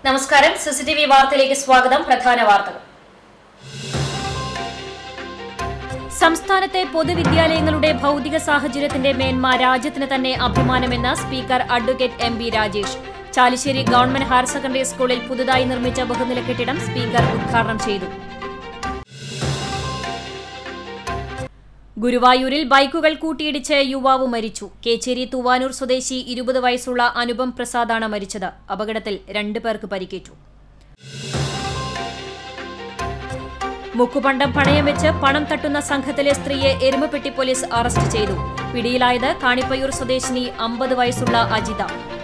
നമസ്കാരം സിസിടിവി വാർത്തയിലേക്ക് സ്വാഗതം പ്രധാന വാർത്തകൾ സംസ്ഥാനത്തെ പൊതുവിദ്യാലയങ്ങളുടെ ഭൗതിക സാഹചര്യത്തിന്റെ മേന്മ രാജ്യത്തിന് തന്നെ അഭിമാനമെന്ന് speaker advocate M B Rajesh Chalissery government higher secondary സ്കൂളിൽ പുതുതായി നിർമ്മിച്ച ബഹുനില കെട്ടിടം സ്പീക്കർ ഉദ്ഘാടനം ചെയ്തു ഗുരുവായൂരിൽ ബൈക്കുകൾ കൂട്ടിയിടിച്ച് യുവാവ് മരിച്ചു കേച്ചേരി തൂവാനൂർ സ്വദേശി ഇരുപത് വയസ്സുള്ള അനുപം പ്രസാദാണ് മരിച്ചത് അപകടത്തിൽ രണ്ടു പേർക്ക് പരിക്കേറ്റു മുക്കുപണ്ടം പണയം വെച്ച് പണം തട്ടുന്ന സംഘത്തിലെ സ്ത്രീയെ എരുമപ്പെട്ടി പോലീസ് അറസ്റ്റ് ചെയ്തു പിടിയിലായത് കാണിപ്പയ്യൂർ സ്വദേശിനി അമ്പത് വയസ്സുള്ള അജിത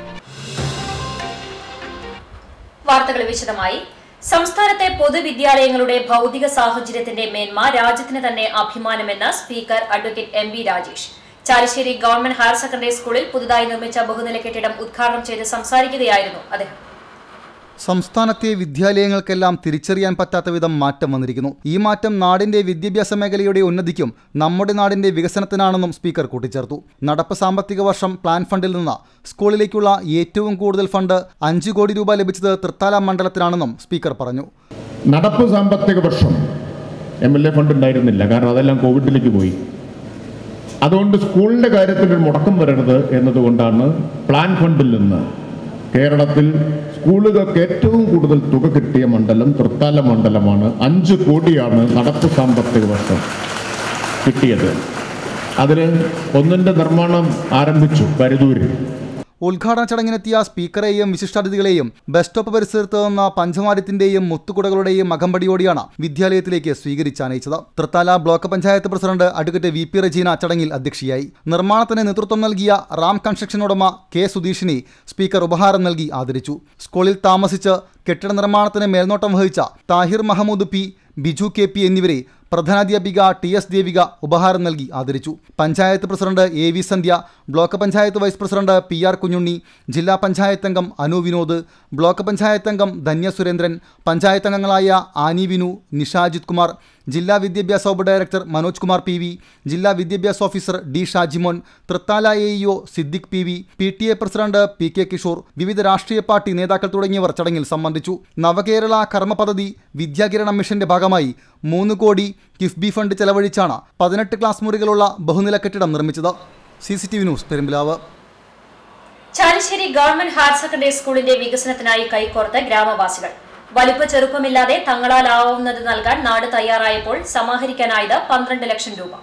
വാർത്തകൾ വിശദമായി സംസ്ഥാനത്തെ പൊതുവിദ്യാലയങ്ങളുടെ ഭൗതിക സാഹചര്യത്തിന്റെ മേന്മ രാജ്യത്തിന് തന്നെ അഭിമാനമെന്ന് speaker advocate M B Rajesh Chalissery government higher secondary സ്കൂളിൽ പുതുതായി നിർമ്മിച്ച ബഹുനില കെട്ടിടം ഉദ്ഘാടനം ചെയ്ത് സംസാരിക്കുകയായിരുന്നു അദ്ദേഹം സംസ്ഥാനത്തെ വിദ്യാലയങ്ങൾക്കെല്ലാം തിരിച്ചറിയാൻ പറ്റാത്ത വിധം മാറ്റം വന്നിരിക്കുന്നു ഈ മാറ്റം നാടിന്റെ വിദ്യാഭ്യാസ മേഖലയുടെ ഉന്നതിക്കും നമ്മുടെ നാടിന്റെ വികസനത്തിനാണെന്നും സ്പീക്കർ കൂട്ടിച്ചേർത്തു നടപ്പ് സാമ്പത്തിക വർഷം പ്ലാൻ ഫണ്ടിൽ നിന്ന് സ്കൂളിലേക്കുള്ള ഏറ്റവും കൂടുതൽ ഫണ്ട് അഞ്ച് കോടി രൂപ ലഭിച്ചത് തൃത്താല മണ്ഡലത്തിനാണെന്നും സ്പീക്കർ പറഞ്ഞു നടപ്പ് സാമ്പത്തിക വർഷം എം എൽ എ ഫണ്ട് ഉണ്ടായിരുന്നില്ല കാരണം അതെല്ലാം കോവിഡിലേക്ക് പോയി അതുകൊണ്ട് സ്കൂളിൻ്റെ കാര്യത്തിൽ ഒരു മുടക്കം വരരുത് എന്നതുകൊണ്ടാണ് പ്ലാൻ ഫണ്ടിൽ നിന്ന് കേരളത്തിൽ സ്കൂളുകൾക്ക് ഏറ്റവും കൂടുതൽ തുക കിട്ടിയ മണ്ഡലം തൃത്താല മണ്ഡലമാണ് അഞ്ച് കോടിയാണ് നടപ്പ് സാമ്പത്തിക വർഷം കിട്ടിയത് അതിന് ഒന്നിൻ്റെ നിർമ്മാണം ആരംഭിച്ചു കരുതൂരിൽ ഉദ്ഘാടന ചടങ്ങിനെത്തിയ സ്പീക്കറെയും വിശിഷ്ടാതിഥികളെയും ബസ് സ്റ്റോപ്പ് പരിസരത്ത് നിന്ന പഞ്ചമാരത്തിന്റെയും മുത്തുകുടകളുടെയും അകമ്പടിയോടെയാണ് വിദ്യാലയത്തിലേക്ക് സ്വീകരിച്ചാനയിച്ചത് Thrithala block panchayat president advocate V P Rejeena ചടങ്ങിൽ അധ്യക്ഷയായി നിർമ്മാണത്തിന് നേതൃത്വം നൽകിയ റാം കൺസ്ട്രക്ഷൻ ഉടമ കെ സുധീഷിനെ സ്പീക്കർ ഉപഹാരം നൽകി ആദരിച്ചു സ്കൂളിൽ താമസിച്ച് കെട്ടിട നിർമ്മാണത്തിന് മേൽനോട്ടം വഹിച്ച Thahir Mahmood P Biju K P എന്നിവരെ പ്രധാനാധ്യാപിക ടി എസ് ദേവിക ഉപഹാരം നൽകി ആദരിച്ചു panchayat president A V Sandhya block panchayat vice president P R Kunjunni ജില്ലാ പഞ്ചായത്ത് അംഗം അനു വിനോദ് ബ്ലോക്ക് പഞ്ചായത്ത് അംഗം ധന്യ സുരേന്ദ്രൻ പഞ്ചായത്ത് അംഗങ്ങളായ ആനി വിനു നിഷാജിത് കുമാർ ജില്ലാ വിദ്യാഭ്യാസ ഉപ director Manoj Kumar P V ജില്ലാ വിദ്യാഭ്യാസ officer D Shajimon Thrithala A EO Siddique P V P T A president P K Kishore വിവിധ രാഷ്ട്രീയ പാർട്ടി നേതാക്കൾ തുടങ്ങിയവർ ചടങ്ങിൽ സംബന്ധിച്ചു നവകേരള കർമ്മ പദ്ധതി വിദ്യാകിരണം മിഷന്റെ ഭാഗമായി മൂന്ന് കോടി കിഫ്ബി ഫണ്ട് ചെലവഴിച്ചാണ് പതിനെട്ട് ക്ലാസ് മുറികളുള്ള ബഹുനില കെട്ടിടം നിർമ്മിച്ചത് C C T V news Perumpilavu Chalissery government higher secondary സ്കൂളിന്റെ വികസനത്തിനായി കൈകോർത്ത് ഗ്രാമവാസികൾ വലിപ്പ ചെറുപ്പമില്ലാതെ തങ്ങളാലാവുന്നത് നൽകാൻ നാട് തയ്യാറായപ്പോൾ സമാഹരിക്കാനായത് പന്ത്രണ്ട് ലക്ഷം രൂപ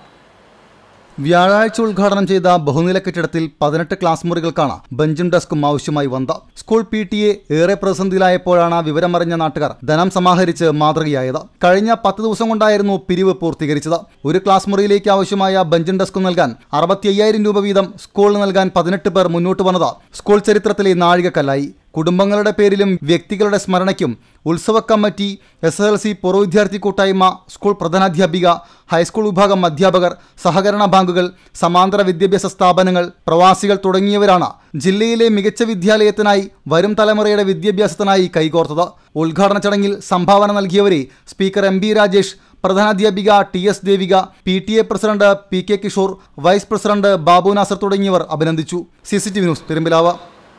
വ്യാഴാഴ്ച ഉദ്ഘാടനം ചെയ്ത ബഹുനില കെട്ടിടത്തിൽ പതിനെട്ട് ക്ലാസ് മുറികൾക്കാണ് ബെഞ്ചും ഡെസ്കും ആവശ്യമായി വന്നത് സ്കൂൾ പി ടി എ ഏറെ പ്രതിസന്ധിയിലായപ്പോഴാണ് വിവരമറിഞ്ഞ നാട്ടുകാർ ധനം സമാഹരിച്ച് മാതൃകയായത് കഴിഞ്ഞ പത്ത് ദിവസം കൊണ്ടായിരുന്നു പിരിവ് പൂർത്തീകരിച്ചത് ഒരു ക്ലാസ് മുറിയിലേക്ക് ആവശ്യമായ ബെഞ്ചും ഡെസ്കും നൽകാൻ അറുപത്തി അയ്യായിരം രൂപ വീതം സ്കൂളിന് നൽകാൻ പതിനെട്ട് പേർ മുന്നോട്ട് വന്നത് സ്കൂൾ ചരിത്രത്തിലെ നാഴികക്കല്ലായി കുടുംബങ്ങളുടെ പേരിലും വ്യക്തികളുടെ സ്മരണയ്ക്കും ഉത്സവ കമ്മിറ്റി എസ് എൽ സി പൂർവ്വ വിദ്യാർത്ഥി കൂട്ടായ്മ സ്കൂൾ പ്രധാനാധ്യാപിക ഹൈസ്കൂൾ വിഭാഗം അധ്യാപകർ സഹകരണ ബാങ്കുകൾ സമാന്തര വിദ്യാഭ്യാസ സ്ഥാപനങ്ങൾ പ്രവാസികൾ തുടങ്ങിയവരാണ് ജില്ലയിലെ മികച്ച വിദ്യാലയത്തിനായി വരും തലമുറയുടെ വിദ്യാഭ്യാസത്തിനായി കൈകോർത്തത് ഉദ്ഘാടന ചടങ്ങിൽ സംഭാവന നൽകിയവരെ സ്പീക്കർ എം ബി രാജേഷ് പ്രധാനാധ്യാപിക T S Devika P T A president P K Kishore vice president Babu Nasser തുടങ്ങിയവർ അഭിനന്ദിച്ചു C C T V news Perumpilavu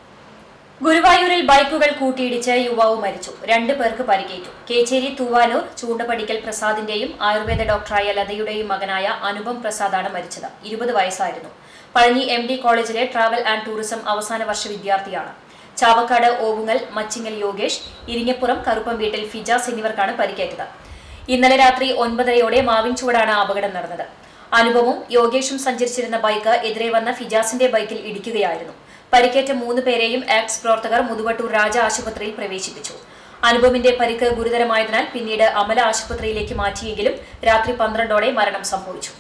ഗുരുവായൂരിൽ ബൈക്കുകൾ കൂട്ടിയിടിച്ച് യുവാവ് മരിച്ചു രണ്ടു പേർക്ക് പരിക്കേറ്റു കേച്ചേരി തൂവാനൂർ ചൂണ്ടപ്പടിക്കൽ പ്രസാദിന്റെയും ആയുർവേദ ഡോക്ടറായ ലതയുടെയും മകനായ അനുപം പ്രസാദാണ് മരിച്ചത് ഇരുപത് വയസ്സായിരുന്നു പഴഞ്ഞി എം ഡി കോളേജിലെ ട്രാവൽ ആൻഡ് ടൂറിസം അവസാന വർഷ വിദ്യാർത്ഥിയാണ് ചാവക്കാട് ഓവുങ്ങൽ മച്ചിങ്ങൽ യോഗേഷ് ഇരിങ്ങപ്പുറം കറുപ്പം വീട്ടിൽ ഫിജാസ് എന്നിവർക്കാണ് പരിക്കേറ്റത് ഇന്നലെ രാത്രി ഒൻപതരയോടെ മാവിൻചുവടാണ് അപകടം നടന്നത് അനുപവും യോഗേഷും സഞ്ചരിച്ചിരുന്ന ബൈക്ക് എതിരെ വന്ന ഫിജാസിന്റെ ബൈക്കിൽ ഇടിക്കുകയായിരുന്നു പരിക്കേറ്റ മൂന്ന് പേരെയും ആക്സ് പ്രവർത്തകർ മുതുവട്ടൂർ രാജ ആശുപത്രിയിൽ പ്രവേശിപ്പിച്ചു അനുപമിന്റെ പരിക്ക് ഗുരുതരമായതിനാൽ പിന്നീട് അമല ആശുപത്രിയിലേക്ക് മാറ്റിയെങ്കിലും രാത്രി പന്ത്രണ്ടോടെ മരണം സംഭവിച്ചു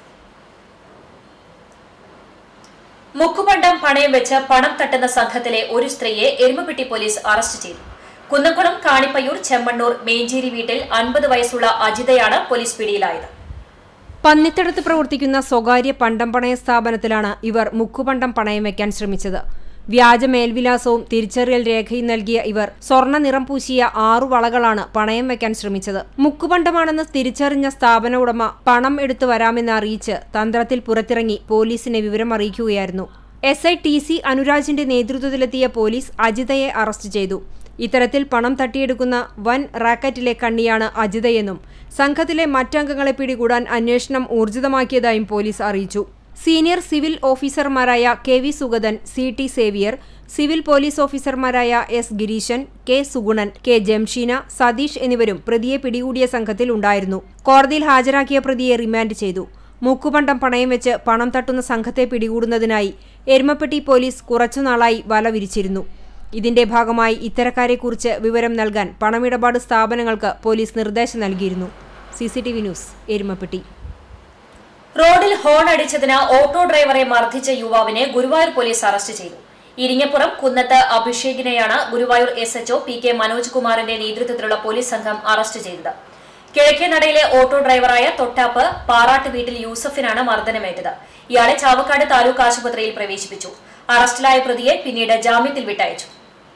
മുക്കുപണ്ടം പണയം വെച്ച് പണം തട്ടുന്ന സംഘത്തിലെ ഒരു സ്ത്രീയെ എരുമപ്പെട്ടി പോലീസ് അറസ്റ്റ് ചെയ്തു കുന്നംകുളം കാണിപ്പയ്യൂർ ചെമ്മണ്ണൂർ മേഞ്ചേരി വീട്ടിൽ അൻപത് വയസ്സുള്ള അജിതയാണ് പോലീസ് പിടിയിലായത് പന്നിത്തടത്ത് പ്രവർത്തിക്കുന്ന സ്വകാര്യ പണ്ടം പണയ സ്ഥാപനത്തിലാണ് ഇവർ മുക്കുപണ്ടം പണയം വെക്കാൻ ശ്രമിച്ചത് വ്യാജ മേൽവിലാസവും തിരിച്ചറിയൽ രേഖയും നൽകിയ ഇവർ സ്വർണ്ണ നിറം പൂശിയ ആറു വളകളാണ് പണയം വെക്കാൻ ശ്രമിച്ചത് മുക്കുപണ്ടമാണെന്ന് തിരിച്ചറിഞ്ഞ സ്ഥാപന ഉടമ പണം എടുത്തു വരാമെന്ന് അറിയിച്ച് തന്ത്രത്തിൽ പുറത്തിറങ്ങി പോലീസിനെ വിവരം അറിയിക്കുകയായിരുന്നു എസ് ഐ ടി സി അനുരാജിന്റെ നേതൃത്വത്തിലെത്തിയ പോലീസ് അജിതയെ അറസ്റ്റ് ചെയ്തു ഇത്തരത്തിൽ പണം തട്ടിയെടുക്കുന്ന വൻ റാക്കറ്റിലെ കണ്ണിയാണ് അജിതയെന്നും സംഘത്തിലെ മറ്റംഗങ്ങളെ പിടികൂടാൻ അന്വേഷണം ഊർജിതമാക്കിയതായും പോലീസ് അറിയിച്ചു സീനിയർ സിവിൽ ഓഫീസർമാരായ K V Sugathan C T Xavier civil police ഓഫീസർമാരായ S Gireesan K Sugunan K Jamsheena Satheesh എന്നിവരും പ്രതിയെ പിടികൂടിയ സംഘത്തിൽ ഉണ്ടായിരുന്നു കോടതിയിൽ ഹാജരാക്കിയ പ്രതിയെ റിമാൻഡ് ചെയ്തു മുക്കുപണ്ടം പണയം വെച്ച് പണം തട്ടുന്ന സംഘത്തെ പിടികൂടുന്നതിനായി എരുമപ്പെട്ടി പോലീസ് കുറച്ചുനാളായി വല വിരിച്ചിരുന്നു ഇതിന്റെ ഭാഗമായി ഇത്തരക്കാരെക്കുറിച്ച് വിവരം നൽകാൻ പണമിടപാട് സ്ഥാപനങ്ങൾക്ക് പോലീസ് നിർദ്ദേശം നൽകിയിരുന്നു സി ന്യൂസ് എരുമപ്പെട്ടി റോഡിൽ ഹോൺ അടിച്ചതിന് ഓട്ടോ ഡ്രൈവറെ മർദ്ദിച്ച യുവാവിനെ ഗുരുവായൂർ പോലീസ് അറസ്റ്റ് ചെയ്തു ഇരിങ്ങപ്പുറം കുന്നത്ത് അഭിഷേകിനെയാണ് Guruvayur S HO P K Manoj കുമാറിന്റെ നേതൃത്വത്തിലുള്ള പോലീസ് സംഘം അറസ്റ്റ് ചെയ്തത് കിഴക്കേനടയിലെ ഓട്ടോ ഡ്രൈവറായ തൊട്ടാപ്പ് പാറാട്ട് വീട്ടിൽ യൂസഫിനാണ് മർദ്ദനമേറ്റത് ഇയാളെ ചാവക്കാട് താലൂക്ക് ആശുപത്രിയിൽ പ്രവേശിപ്പിച്ചു അറസ്റ്റിലായ പ്രതിയെ പിന്നീട് ജാമ്യത്തിൽ വിട്ടയച്ചു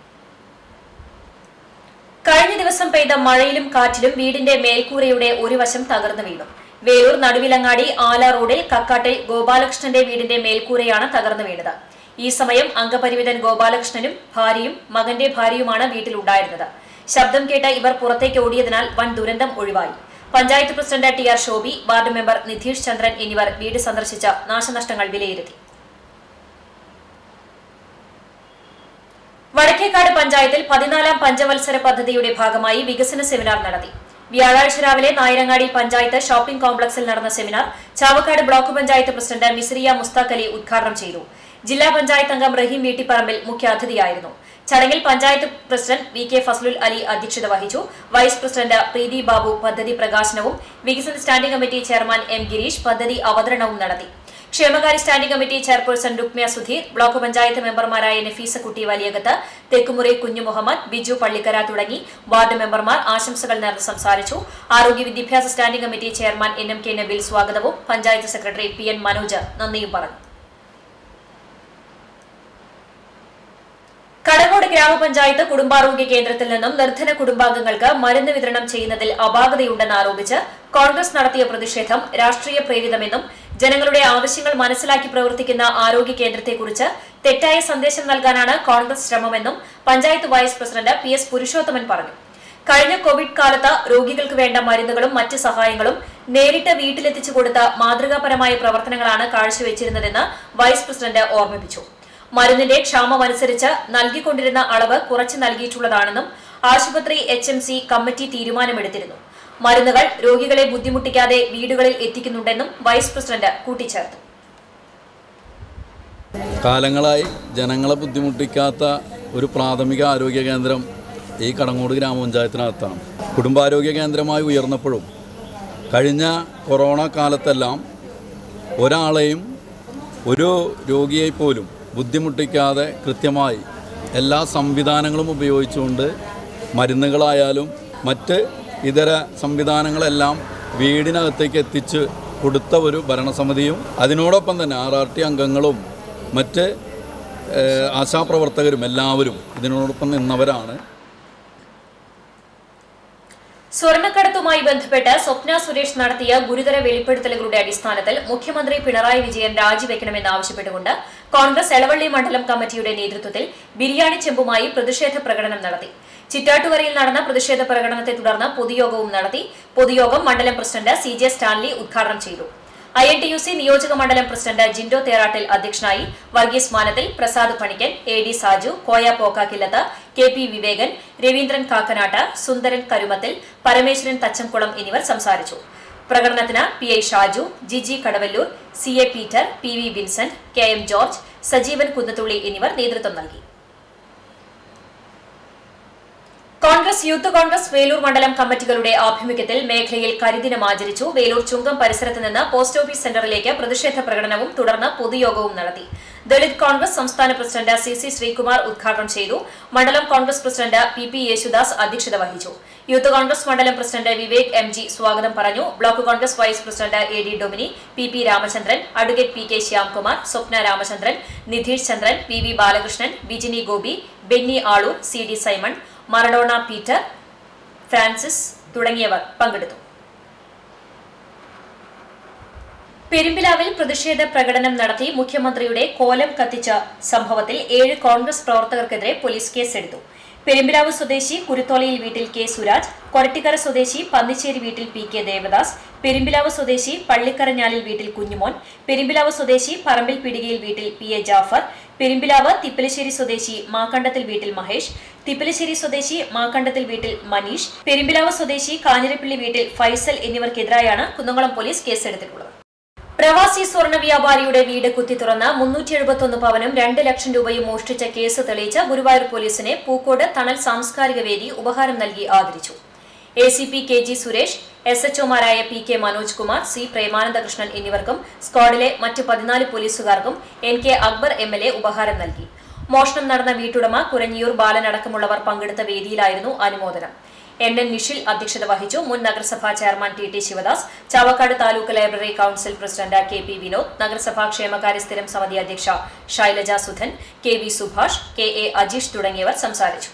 കഴിഞ്ഞ ദിവസം പെയ്ത മഴയിലും കാറ്റിലും വീടിന്റെ മേൽക്കൂരയുടെ ഒരു വശം തകർന്നു വീണു വേലൂർ നടുവിലങ്ങാടി ആല റോഡിൽ കക്കാട്ടിൽ ഗോപാലകൃഷ്ണന്റെ വീടിന്റെ മേൽക്കൂരയാണ് തകർന്നു വീണത് ഈ സമയം അംഗപരിമിതൻ ഗോപാലകൃഷ്ണനും ഭാര്യയും മകന്റെ ഭാര്യയുമാണ് വീട്ടിലുണ്ടായിരുന്നത് ശബ്ദം കേട്ട് ഇവർ പുറത്തേക്ക് ഓടിയതിനാൽ വൻ ദുരന്തം ഒഴിവായി panchayat president T R Shobhi ward member Nidheesh Chandran എന്നിവർ വീട് സന്ദർശിച്ച് നാശനഷ്ടങ്ങൾ വിലയിരുത്തി വടക്കേക്കാട് പഞ്ചായത്തിൽ പതിനാലാം പഞ്ചവത്സര പദ്ധതിയുടെ ഭാഗമായി വികസന സെമിനാർ നടത്തി വ്യാഴാഴ്ച രാവിലെ നായരങ്ങാടി പഞ്ചായത്ത് ഷോപ്പിംഗ് കോംപ്ലക്സിൽ നടന്ന seminar Chavakkad block panchayat president Misriya Musthaq Ali ഉദ്ഘാടനം ചെയ്തു ജില്ലാ പഞ്ചായത്ത് അംഗം റഹീം വീട്ടിപ്പറമ്പിൽ മുഖ്യാതിഥിയായിരുന്നു ചടങ്ങിൽ panchayat president V K Fazlul Ali അധ്യക്ഷത വഹിച്ചു വൈസ് പ്രസിഡന്റ് പ്രീതി ബാബു പദ്ധതി പ്രകാശനവും വികസന standing committee chairman M Gireesh പദ്ധതി അവതരണവും നടത്തി ക്ഷേമകാര്യ standing committee chairperson Rukmiya Sudheer block panchayat മെമ്പർമാരായ നഫീസക്കുട്ടി വലിയകത്ത് തെക്കുമുറി കുഞ്ഞു മുഹമ്മദ് ബിജു പള്ളിക്കര തുടങ്ങി വാർഡ് മെമ്പർമാർ ആശംസകൾ നേർന്ന് സംസാരിച്ചു ആരോഗ്യ വിദ്യാഭ്യാസ standing committee chairman N M K Nabil സ്വാഗതവും panchayat secretary P N Manoj നന്ദിയും പറഞ്ഞു കടകോട് ഗ്രാമപഞ്ചായത്ത് കുടുംബാരോഗ്യ കേന്ദ്രത്തിൽ നിന്നും നിർധന കുടുംബാംഗങ്ങൾക്ക് മരുന്ന് വിതരണം ചെയ്യുന്നതിൽ അപാകതയുണ്ടെന്ന് ആരോപിച്ച് കോൺഗ്രസ് നടത്തിയ പ്രതിഷേധം രാഷ്ട്രീയ പ്രേരിതമെന്നും ജനങ്ങളുടെ ആവശ്യങ്ങൾ മനസ്സിലാക്കി പ്രവർത്തിക്കുന്ന ആരോഗ്യ കേന്ദ്രത്തെക്കുറിച്ച് തെറ്റായ സന്ദേശം നൽകാനാണ് കോൺഗ്രസ് ശ്രമമെന്നും panchayat vice president P S Purushothaman പറഞ്ഞു കഴിഞ്ഞ കോവിഡ് കാലത്ത് രോഗികൾക്ക് വേണ്ട മരുന്നുകളും മറ്റ് സഹായങ്ങളും നേരിട്ട് വീട്ടിലെത്തിച്ചു കൊടുത്ത മാതൃകാപരമായ പ്രവർത്തനങ്ങളാണ് കാഴ്ചവെച്ചിരുന്നതെന്ന് വൈസ് പ്രസിഡന്റ് ഓർമ്മിപ്പിച്ചു മരുന്നിന്റെ ക്ഷാമമനുസരിച്ച് നൽകിക്കൊണ്ടിരുന്ന അളവ് കുറച്ച് നൽകിയിട്ടുള്ളതാണെന്നും ആശുപത്രി എച്ച് എം സി കമ്മിറ്റി തീരുമാനമെടുത്തിരുന്നു മരുന്നുകൾ രോഗികളെ ബുദ്ധിമുട്ടിക്കാതെ വീടുകളിൽ എത്തിക്കുന്നുണ്ടെന്നും വൈസ് പ്രസിഡന്റ് കൂട്ടിച്ചേർത്തു കാലങ്ങളായി ജനങ്ങളെ ബുദ്ധിമുട്ടിക്കാത്ത ഒരു പ്രാഥമിക ആരോഗ്യ കേന്ദ്രം ഈ കടങ്ങോട് ഗ്രാമപഞ്ചായത്തിനകത്താണ് കുടുംബാരോഗ്യ കേന്ദ്രമായി ഉയർന്നപ്പോഴും കഴിഞ്ഞ കൊറോണ കാലത്തെല്ലാം ഒരാളെയും ഒരു രോഗിയെ പോലും ബുദ്ധിമുട്ടിക്കാതെ കൃത്യമായി എല്ലാ സംവിധാനങ്ങളും ഉപയോഗിച്ചുകൊണ്ട് മരുന്നുകളായാലും മറ്റ് ഇതര സംവിധാനങ്ങളെല്ലാം വീടിനകത്തേക്ക് എത്തിച്ച് കൊടുത്ത ഒരു ഭരണസമിതിയും അതിനോടൊപ്പം തന്നെ ആർ ആർ ടി അംഗങ്ങളും മറ്റ് ഏഹ്, ആശാപ്രവർത്തകരും എല്ലാവരും ഇതിനോടൊപ്പം നിന്നവരാണ് സ്വർണ്ണക്കടത്തുമായി ബന്ധപ്പെട്ട് സ്വപ്ന സുരേഷ് നടത്തിയ ഗുരുതര വെളിപ്പെടുത്തലുകളുടെ അടിസ്ഥാനത്തിൽ മുഖ്യമന്ത്രി പിണറായി വിജയൻ രാജിവെക്കണമെന്നാവശ്യപ്പെട്ടുകൊണ്ട് കോൺഗ്രസ് എളവള്ളി മണ്ഡലം കമ്മിറ്റിയുടെ നേതൃത്വത്തിൽ ബിരിയാണി ചെമ്പുമായി പ്രതിഷേധ പ്രകടനം നടത്തി ചിറ്റാട്ടുകരയിൽ നടന്ന പ്രതിഷേധ പ്രകടനത്തെ തുടർന്ന് പൊതുയോഗവും നടത്തി പൊതുയോഗം മണ്ഡലം പ്രസിഡന്റ് സി ജെ സ്റ്റാൻലി ഉദ്ഘാടനം ചെയ്തു I N T U C നിയോജക മണ്ഡലം പ്രസിഡന്റ് ജിൻഡോ തേറാട്ടിൽ അധ്യക്ഷനായി Varghese Manathil Prasad Panikkan A D Saju Koya Pokkakkillath K P Vivekan Raveendran Kakkanatt Sundaran Karumathil Parameswaran Thachamkulam എന്നിവർ സംസാരിച്ചു പ്രകടനത്തിന് P I Shaju Jiji Kadavallur C A Peter P V Vincent K M George Sajeevan Kunnathulli എന്നിവർ നേതൃത്വം നൽകി കോൺഗ്രസ് യൂത്ത് കോൺഗ്രസ് വേലൂർ മണ്ഡലം കമ്മിറ്റികളുടെ ആഭിമുഖ്യത്തിൽ മേഖലയിൽ കരിദിനം ആചരിച്ചു വേലൂർ ചുങ്കം പരിസരത്ത് നിന്ന് പോസ്റ്റ് ഓഫീസ് സെന്ററിലേക്ക് പ്രതിഷേധ പ്രകടനവും തുടർന്ന് പൊതുയോഗവും നടത്തി ദളിത് കോൺഗ്രസ് സംസ്ഥാന പ്രസിഡന്റ് സി സി ശ്രീകുമാർ ഉദ്ഘാടനം ചെയ്തു മണ്ഡലം Congress president P P Yesudas അധ്യക്ഷത വഹിച്ചു യൂത്ത് കോൺഗ്രസ് മണ്ഡലം പ്രസിഡന്റ് വിവേക് എം ജി സ്വാഗതം പറഞ്ഞു block Congress vice president A D Domini P P Ramachandran advocate P K Shyamkumar Swapna Ramachandran Nidheesh Chandran V V Balakrishnan Bijini Gopi Benny Aloor C D Simon Maradona Peter Francis തുടങ്ങിയവർ പങ്കെടുത്തു പെരുമ്പിലാവിൽ പ്രതിഷേധ പ്രകടനം നടത്തി മുഖ്യമന്ത്രിയുടെ കോലം കത്തിച്ച സംഭവത്തിൽ ഏഴ് കോൺഗ്രസ് പ്രവർത്തകർക്കെതിരെ പോലീസ് കേസെടുത്തു പെരുമ്പിലാവ് സ്വദേശി കുരുത്തോലയിൽ വീട്ടിൽ കെ സുരാജ് കൊരട്ടിക്കര സ്വദേശി പന്നിച്ചേരി വീട്ടിൽ പി കെ ദേവദാസ് പെരുമ്പിലാവ് സ്വദേശി പള്ളിക്കരഞ്ഞാലിൽ വീട്ടിൽ കുഞ്ഞുമോൻ പെരുമ്പിലാവ് സ്വദേശി പറമ്പിൽ പിടികയിൽ വീട്ടിൽ പി എ ജാഫർ പെരുമ്പിലാവ് തിപ്പലശ്ശേരി സ്വദേശി മാക്കണ്ടത്തിൽ വീട്ടിൽ മഹേഷ് തിപ്പലശ്ശേരി സ്വദേശി മാക്കണ്ടത്തിൽ വീട്ടിൽ മനീഷ് പെരുമ്പിലാവ് സ്വദേശി കാഞ്ഞിരപ്പള്ളി വീട്ടിൽ ഫൈസൽ എന്നിവർക്കെതിരായാണ് കുന്നംകുളം പോലീസ് കേസെടുത്തിട്ടുള്ളത് പ്രവാസി സ്വർണ്ണ വ്യാപാരിയുടെ വീട് കുത്തി തുറന്ന് മുന്നൂറ്റി എഴുപത്തൊന്ന് പവനും രണ്ട് ലക്ഷം രൂപയും മോഷ്ടിച്ച കേസ് തെളിയിച്ച ഗുരുവായൂർ പോലീസിനെ പൂക്കോട് തണൽ സാംസ്കാരിക വേദി ഉപഹാരം നൽകി ആദരിച്ചു A C P K G Suresh S എച്ച്ഒമാരായ P K Manoj Kumar C Premanandakrishnan എന്നിവർക്കും സ്ക്വാഡിലെ മറ്റ് പതിനാല് പോലീസുകാർക്കും N K Akbar M L A ഉപഹാരം നൽകി മോഷണം നടന്ന വീട്ടുടമ കുരഞ്ഞിയൂർ ബാലൻ അടക്കമുള്ളവർ പങ്കെടുത്ത വേദിയിലായിരുന്നു അനുമോദനം എൻ എൻ നിഷിൽ അധ്യക്ഷത വഹിച്ചു മുൻ നഗരസഭാ chairman T T Sivadas Chavakkad taluk library council president K P Vinod നഗരസഭാ ക്ഷേമകാര്യ സ്ഥിരം സമിതി അധ്യക്ഷ Shailaja Sudhan K V Subhash K A Ajeesh തുടങ്ങിയവർ സംസാരിച്ചു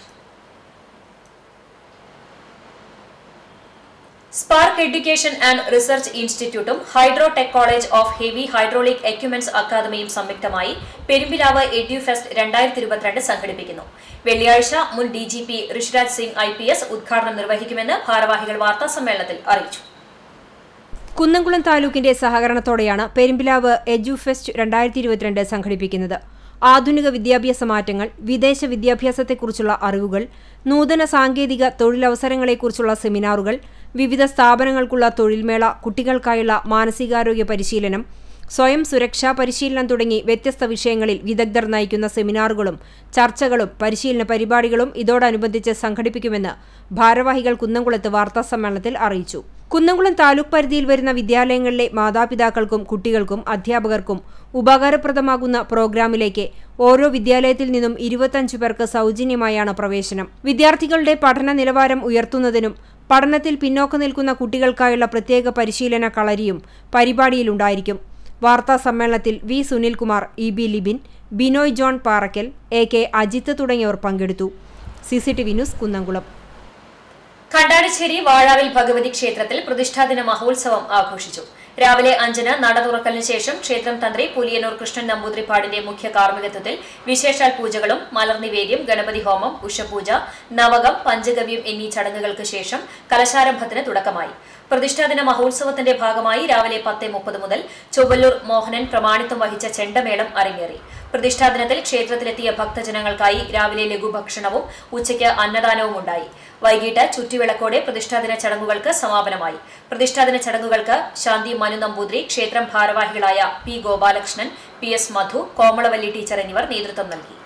സ്പാർക്ക് എഡ്യൂക്കേഷൻ ആൻഡ് റിസർച്ച് ഇൻസ്റ്റിറ്റ്യൂട്ടും Hydrotech college of heavy hydraulic equipments അക്കാദമിയും സംയുക്തമായി പെരുമ്പിലാവ് എഡ്യൂഫെസ്റ്റ് രണ്ടായിരത്തി ഇരുപത്തിരണ്ട് സംഘടിപ്പിക്കുന്നു വെള്ളിയാഴ്ച മുൻ D G P Rishiraj Singh I P S ഉദ്ഘാടനം നിർവഹിക്കുമെന്ന് ഭാരവാഹികൾ വാർത്താസമ്മേളനത്തിൽ അറിയിച്ചു കുന്നംകുളം താലൂക്കിന്റെ സഹകരണത്തോടെയാണ് പെരുമ്പിലാവ് എഡ്യൂഫെസ്റ്റ് രണ്ടായിരത്തി ഇരുപത്തിരണ്ട് സംഘടിപ്പിക്കുന്നത് ആധുനിക വിദ്യാഭ്യാസ മാറ്റങ്ങൾ വിദേശ വിദ്യാഭ്യാസത്തെക്കുറിച്ചുള്ള അറിവുകൾ നൂതന സാങ്കേതിക തൊഴിലവസരങ്ങളെക്കുറിച്ചുള്ള സെമിനാറുകൾ വിവിധ സ്ഥാപനങ്ങൾക്കുള്ള തൊഴിൽമേള കുട്ടികൾക്കായുള്ള മാനസികാരോഗ്യ പരിശീലനം സ്വയം സുരക്ഷാ പരിശീലനം തുടങ്ങി വ്യത്യസ്ത വിഷയങ്ങളിൽ വിദഗ്ധർ നയിക്കുന്ന സെമിനാറുകളും ചർച്ചകളും പരിശീലന പരിപാടികളും ഇതോടനുബന്ധിച്ച് സംഘടിപ്പിക്കുമെന്ന് ഭാരവാഹികൾ കുന്നംകുളത്ത് വാർത്താസമ്മേളനത്തിൽ അറിയിച്ചു കുന്നംകുളം താലൂക്ക് പരിധിയിൽ വരുന്ന വിദ്യാലയങ്ങളിലെ മാതാപിതാക്കൾക്കും കുട്ടികൾക്കും അധ്യാപകർക്കും ഉപകാരപ്രദമാകുന്ന പ്രോഗ്രാമിലേക്ക് ഓരോ വിദ്യാലയത്തിൽ നിന്നും ഇരുപത്തഞ്ച് പേർക്ക് സൗജന്യമായാണ് പ്രവേശനം വിദ്യാർത്ഥികളുടെ പഠന നിലവാരം ഉയർത്തുന്നതിനും പഠനത്തിൽ പിന്നോക്കം നിൽക്കുന്ന കുട്ടികൾക്കായുള്ള പ്രത്യേക പരിശീലന കളരിയും പരിപാടിയിലുണ്ടായിരിക്കും വാർത്താ സമ്മേളനത്തിൽ V Sunilkumar E B Libin Binoy John Parakkal A K Ajith തുടങ്ങിയവർ പങ്കെടുത്തു C C T V news Kunnamkulam Kandadissery Vazhavil Bhagavathi ക്ഷേത്രത്തിൽ പ്രതിഷ്ഠാദിന മഹോത്സവം ആഘോഷിച്ചു രാവിലെ അഞ്ചിന് നട തുറക്കലിന് ശേഷം ക്ഷേത്രം തന്ത്രി പുലിയന്നൂർ കൃഷ്ണൻ നമ്പൂതിരിപ്പാടിന്റെ മുഖ്യ കാർമ്മികത്വത്തിൽ വിശേഷാൽ പൂജകളും മലർനിവേദ്യം ഗണപതി ഹോമം ഉഷപൂജ നവകം പഞ്ചഗവ്യം എന്നീ ചടങ്ങുകൾക്ക് ശേഷം കലശാരംഭത്തിന് തുടക്കമായി പ്രതിഷ്ഠാദിന മഹോത്സവത്തിന്റെ ഭാഗമായി രാവിലെ പത്ത് മുപ്പത് മുതൽ ചൊവ്വല്ലൂർ മോഹനൻ പ്രമാണിത്വം വഹിച്ച ചെണ്ടമേളം അരങ്ങേറി പ്രതിഷ്ഠാദിനത്തിൽ ക്ഷേത്രത്തിലെത്തിയ ഭക്തജനങ്ങൾക്കായി രാവിലെ ലഘുഭക്ഷണവും ഉച്ചയ്ക്ക് അന്നദാനവും ഉണ്ടായി വൈകിട്ട് ചുറ്റുവിളക്കോടെ പ്രതിഷ്ഠാദിന ചടങ്ങുകൾക്ക് സമാപനമായി പ്രതിഷ്ഠാദിന ചടങ്ങുകൾക്ക് ശാന്തി മനു നമ്പൂതിരി ക്ഷേത്രം ഭാരവാഹികളായ P Gopalakrishnan P S Madhu Komalavalli teacher എന്നിവർ നേതൃത്വം നൽകി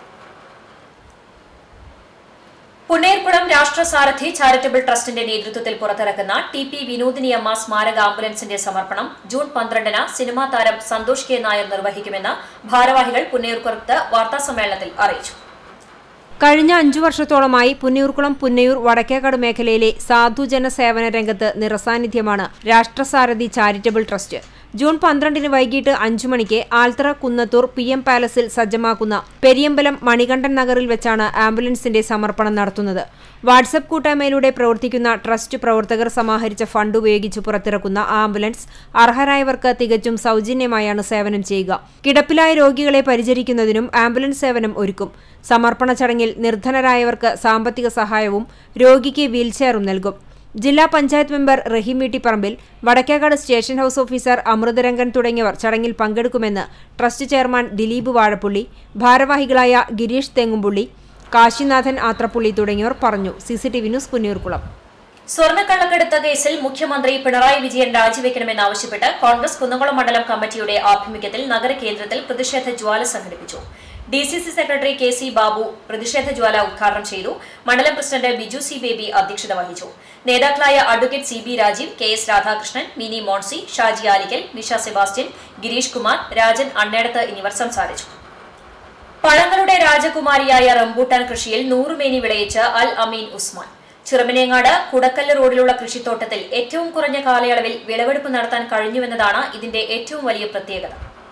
പുന്നേർകുളം രാഷ്ട്രസാരഥി ചാരിറ്റബിൾ ട്രസ്റ്റിന്റെ നേതൃത്വത്തിൽ പുറത്തിറക്കുന്ന ടി പി വിനോദിനിയമ്മ സ്മാരക ആംബുലൻസിന്റെ സമർപ്പണം ജൂൺ പന്ത്രണ്ടിന് സിനിമാ താരം സന്തോഷ് കെ നായർ നിർവഹിക്കുമെന്ന് ഭാരവാഹികൾ പുന്നയൂർക്കുറത്ത് വാർത്താസമ്മേളനത്തിൽ അറിയിച്ചു കഴിഞ്ഞ അഞ്ചു വർഷത്തോളമായി പുന്നയൂർക്കുളം പുന്നയൂർ വടക്കേക്കാട് മേഖലയിലെ സാധുജന സേവന രംഗത്ത് നിറസാന്നിധ്യമാണ് രാഷ്ട്രസാരഥി ചാരിറ്റബിൾ ട്രസ്റ്റ് ജൂൺ പന്ത്രണ്ടിന് വൈകിട്ട് അഞ്ചു മണിക്ക് ആൽത്തറ കുന്നത്തൂർ പി എം പാലസിൽ സജ്ജമാക്കുന്ന പെരിയമ്പലം മണികണ്ഠൻ നഗറിൽ വെച്ചാണ് ആംബുലൻസിന്റെ സമർപ്പണം നടത്തുന്നത് വാട്സപ്പ് കൂട്ടായ്മയിലൂടെ പ്രവർത്തിക്കുന്ന ട്രസ്റ്റ് പ്രവർത്തകർ സമാഹരിച്ച ഫണ്ട് ഉപയോഗിച്ച് പുറത്തിറക്കുന്ന ആംബുലൻസ് അർഹരായവർക്ക് തികച്ചും സൗജന്യമായാണ് സേവനം ചെയ്യുക കിടപ്പിലായ രോഗികളെ പരിചരിക്കുന്നതിനും ആംബുലൻസ് സേവനം ഒരുക്കും സമർപ്പണ ചടങ്ങിൽ നിർധനരായവർക്ക് സാമ്പത്തിക സഹായവും രോഗിക്ക് വീൽചെയറും നൽകും ജില്ലാ panchayat member Raheem Veettipparambil Vadakkekad station house officer Amrutharangan തുടങ്ങിയവർ ചടങ്ങിൽ പങ്കെടുക്കുമെന്ന് ട്രസ്റ്റ് ചെയർമാൻ ദിലീപ് വാഴപ്പുള്ളി ഭാരവാഹികളായ ഗിരീഷ് തെങ്ങുംപുള്ളി കാശിനാഥൻ ആത്രപ്പുള്ളി തുടങ്ങിയവർ പറഞ്ഞു സിസിടിവി ന്യൂസ് പുന്നയൂർക്കുളം സ്വർണ്ണക്കള്ളക്കടത്ത് കേസിൽ മുഖ്യമന്ത്രി പിണറായി വിജയൻ രാജിവെക്കണമെന്നാവശ്യപ്പെട്ട് കോൺഗ്രസ് കുന്നംകുളം മണ്ഡലം കമ്മിറ്റിയുടെ ആഭിമുഖ്യത്തിൽ നഗരകേന്ദ്രത്തിൽ പ്രതിഷേധ ജ്വാല സംഘടിപ്പിച്ചു D C C secretary K C Babu പ്രതിഷേധ ജ്വാല ഉദ്ഘാടനം ചെയ്തു മണ്ഡലം പ്രസിഡന്റ് ബിജു സി ബേബി അധ്യക്ഷത വഹിച്ചു നേതാക്കളായ advocate C B Rajeev K S Radhakrishnan Mini Moncy Shaji Alikkal Nisha Sebastian Gireesh Kumar Rajan Annedath എന്നിവർ സംസാരിച്ചു പഴങ്ങളുടെ രാജകുമാരിയായ റംബൂട്ടാൻ കൃഷിയിൽ നൂറുമേനി വിളയിച്ച് അൽ അമീൻ ഉസ്മാൻ ചിറമനേങ്ങാട് കുടക്കല്ല് റോഡിലുള്ള കൃഷിത്തോട്ടത്തിൽ ഏറ്റവും കുറഞ്ഞ കാലയളവിൽ വിളവെടുപ്പ് നടത്താൻ കഴിഞ്ഞുവെന്നതാണ് ഇതിന്റെ ഏറ്റവും വലിയ പ്രത്യേകത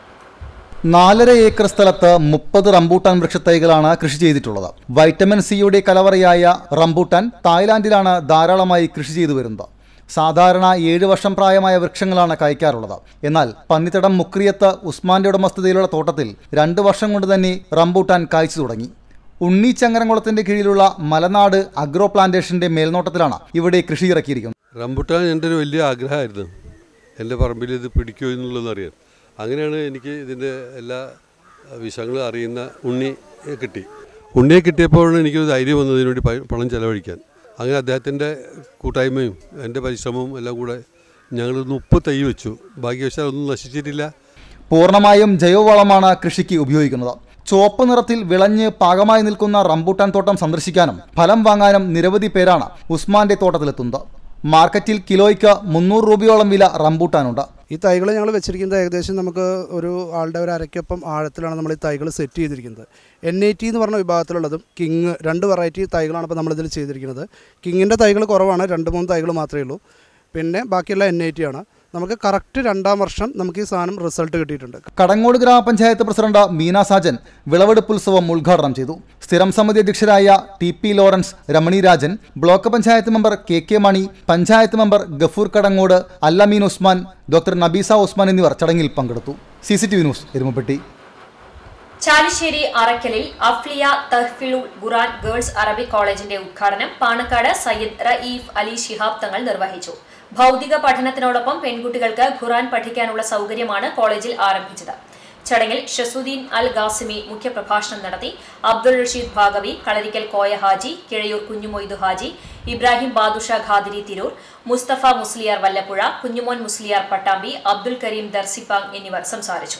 നാലര ഏക്കർ സ്ഥലത്ത് മുപ്പത് റംബൂട്ടാൻ വൃക്ഷത്തൈകളാണ് കൃഷി ചെയ്തിട്ടുള്ളത് വൈറ്റമിൻ സിയുടെ കലവറയായ റംബൂട്ടാൻ തായ്ലാന്റിലാണ് ധാരാളമായി കൃഷി ചെയ്തു വരുന്നത് സാധാരണ ഏഴ് വർഷം പ്രായമായ വൃക്ഷങ്ങളാണ് കായ്ക്കാറുള്ളത് എന്നാൽ പന്നിത്തടം മുക്രിയത്ത് ഉസ്മാന്റെ ഉടമസ്ഥതയിലുള്ള തോട്ടത്തിൽ രണ്ട് വർഷം കൊണ്ട് തന്നെ റംബൂട്ടാൻ കായ്ച്ചു തുടങ്ങി ഉണ്ണി ചങ്ങരംകുളത്തിന്റെ കീഴിലുള്ള മലനാട് അഗ്രോ പ്ലാന്റേഷന്റെ മേൽനോട്ടത്തിലാണ് ഇവിടെ കൃഷി ഇറക്കിയിരിക്കുന്നത് റംബുട്ടാൻ എൻ്റെ ഒരു വലിയ ആഗ്രഹമായിരുന്നു എൻ്റെ പറമ്പിൽ ഇത് പിടിക്കുമോ എന്നുള്ളതെന്ന് അറിയാൻ അങ്ങനെയാണ് എനിക്ക് ഇതിൻ്റെ എല്ലാ വിഷയങ്ങളും അറിയുന്ന ഉണ്ണിയെ കിട്ടി ഉണ്ണിയെ കിട്ടിയപ്പോഴാണ് എനിക്കൊരു ധൈര്യം വന്നത് ഇതിനുവേണ്ടി പ- പണം ചെലവഴിക്കാൻ അങ്ങനെ അദ്ദേഹത്തിൻ്റെ കൂട്ടായ്മയും എൻ്റെ പരിശ്രമവും എല്ലാം കൂടെ ഞങ്ങൾ മുപ്പത് തൈ വെച്ചു ഭാഗ്യവശാൽ ഒന്നും നശിച്ചിട്ടില്ല പൂർണ്ണമായും ജൈവവളമാണ് കൃഷിക്ക് ഉപയോഗിക്കുന്നത് ചുവപ്പ് നിറത്തിൽ വിളഞ്ഞ് പാകമായി നിൽക്കുന്ന റംബൂട്ടാൻ തോട്ടം സന്ദർശിക്കാനും ഫലം വാങ്ങാനും നിരവധി പേരാണ് ഉസ്മാന്റെ തോട്ടത്തിലെത്തുന്നത് മാർക്കറ്റിൽ കിലോയ്ക്ക് മുന്നൂറ് രൂപയോളം വില റംബൂട്ടാനുണ്ട് ഈ തൈകൾ ഞങ്ങൾ വെച്ചിരിക്കുന്നത് ഏകദേശം നമുക്ക് ഒരു ആളുടെ ഒരു അരയ്ക്കൊപ്പം ആഴത്തിലാണ് നമ്മൾ ഈ തൈകൾ സെറ്റ് ചെയ്തിരിക്കുന്നത് എൻ ഐ ടി എന്ന് പറഞ്ഞ വിഭാഗത്തിലുള്ളതും കിങ് രണ്ട് വെറൈറ്റി തൈകളാണ് ഇപ്പോൾ നമ്മളിതിൽ ചെയ്തിരിക്കുന്നത് കിങ്ങിൻ്റെ തൈകൾ കുറവാണ് രണ്ട് മൂന്ന് തൈകൾ മാത്രമേ ഉള്ളൂ പിന്നെ ബാക്കിയെല്ലാം എൻ ഐ ടി ആണ് നമുക്ക് കറക്റ്റ് രണ്ടാം വർഷം നമുക്ക് ഈ സാധനം റിസൾട്ട് കിട്ടിയിട്ടുണ്ട് കടങ്ങോട് ഗ്രാമപഞ്ചായത്ത് പ്രസിഡന്റ് മീന സാജൻ വിളവെടുപ്പ് ഉത്സവം ഉദ്ഘാടനം ചെയ്തു സ്ഥിരം സമിതി അധ്യക്ഷരായ T P Lawrence Ramani Rajan block panchayat member K K Mani panchayat member Gafoor Kadangode Allameen Usman doctor Nabeesa Usman എന്നിവർ ചടങ്ങിൽ പങ്കെടുത്തു C C T V news Erumapetty Chalissery അറക്കലിൽ Afliya Tahfeelul Quran girls Arabic കോളേജിന്റെ ഉദ്ഘാടനം പാണക്കാട് സയ്യിദ് റയീഫ് അലി ശിഹാബ് തങ്ങൾ നിർവഹിച്ചു ഭൗതിക പഠനത്തിനോടൊപ്പം പെൺകുട്ടികൾക്ക് ഖുറാൻ പഠിക്കാനുള്ള സൗകര്യമാണ് കോളേജിൽ ആരംഭിച്ചത് ചടങ്ങിൽ ഷസുദ്ദീൻ അൽ ഗാസിമി മുഖ്യപ്രഭാഷണം നടത്തി അബ്ദുൾ റഷീദ് ഭാഗവി കളരിക്കൽ കോയ ഹാജി കിഴയൂർ കുഞ്ഞുമൊയ്തു ഹാജി ഇബ്രാഹിം ബാദുഷ ഖാദിരി തിരൂർ മുസ്തഫ മുസ്ലിയാർ വല്ലപ്പുഴ കുഞ്ഞുമോൻ മുസ്ലിയാർ പട്ടാമ്പി അബ്ദുൽ കരീം ദർസിപ്പാങ് എന്നിവർ സംസാരിച്ചു